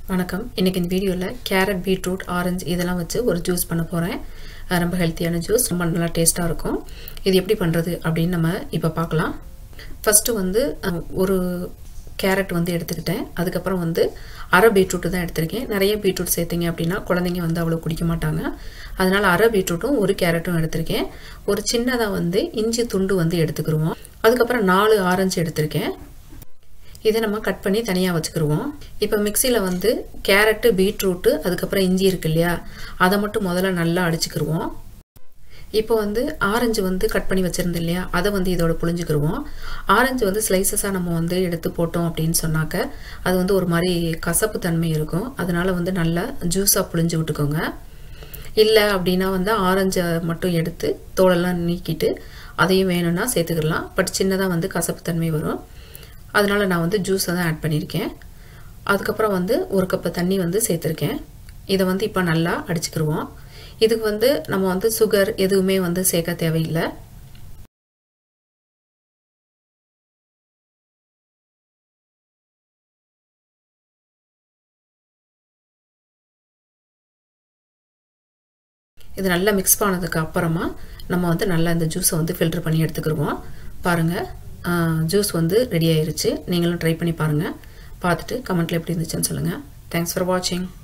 வணக்கம் இன்றைக்கி இந்த வீடியோவில் கேரட் பீட்ரூட் ஆரஞ்சு இதெல்லாம் வச்சு ஒரு ஜூஸ் பண்ண போகிறேன் ரொம்ப ஹெல்த்தியான ஜூஸ் ரொம்ப நல்லா டேஸ்ட்டாக இருக்கும் இது எப்படி பண்ணுறது அப்படின்னு நம்ம இப்போ பார்க்கலாம் ஃபஸ்ட்டு வந்து அஹ், ஒரு கேரட் வந்து எடுத்துக்கிட்டேன் அதுக்கப்புறம் வந்து அரை பீட்ரூட்டு தான் எடுத்திருக்கேன் நிறைய பீட்ரூட் சேர்த்திங்க அப்படின்னா குழந்தைங்க வந்து அவ்வளோ குடிக்க மாட்டாங்க அதனால் அரை பீட்ரூட்டும் ஒரு கேரட்டும் எடுத்திருக்கேன் ஒரு சின்னதாக வந்து இஞ்சி துண்டு வந்து எடுத்துக்கிருவோம் அதுக்கப்புறம் நாலு ஆரஞ்சு எடுத்திருக்கேன் இதை நம்ம கட் பண்ணி தனியாக வச்சுக்கிருவோம் இப்போ மிக்சியில் வந்து கேரட்டு பீட்ரூட்டு அதுக்கப்புறம் இஞ்சி இருக்கு இல்லையா அதை மட்டும் முதல்ல நல்லா அடிச்சுக்கிருவோம் இப்போ வந்து ஆரஞ்சு வந்து கட் பண்ணி வச்சுருந்தோம் இல்லையா அதை வந்து இதோட புழிஞ்சுக்கிருவோம் ஆரஞ்சு வந்து ஸ்லைசஸாக நம்ம வந்து எடுத்து போட்டோம் அப்படின்னு சொன்னாக்க அது வந்து ஒரு மாதிரி கசப்பு தன்மை இருக்கும் அதனால வந்து நல்லா ஜூஸாக புழிஞ்சு விட்டுக்கோங்க இல்லை அப்படின்னா வந்து ஆரஞ்சை மட்டும் எடுத்து தோலெல்லாம் நீக்கிட்டு அதையும் வேணும்னா சேர்த்துக்கலாம் பட் சின்னதாக வந்து கசப்பு தன்மை வரும் அதனால நான் வந்து ஜூஸை தான் ஆட் பண்ணியிருக்கேன் அதுக்கப்புறம் வந்து ஒரு கப்பு தண்ணி வந்து சேர்த்துருக்கேன் இதை வந்து இப்போ நல்லா அடிச்சுக்கிருவோம் இதுக்கு வந்து நம்ம வந்து சுகர் எதுவுமே வந்து சேர்க்க தேவையில்லை இது நல்லா மிக்ஸ் பண்ணதுக்கு அப்புறமா நம்ம வந்து நல்லா இந்த ஜூஸை வந்து ஃபில்டர் பண்ணி எடுத்துக்கிருவோம் பாருங்கள் ஜூஸ் வந்து ரெடி ஆயிருச்சு நீங்களும் ட்ரை பண்ணி பாருங்கள் பார்த்துட்டு கமெண்ட்டில் எப்படி இருந்துச்சுன்னு சொல்லுங்கள் தேங்க்ஸ் ஃபார் வாட்சிங்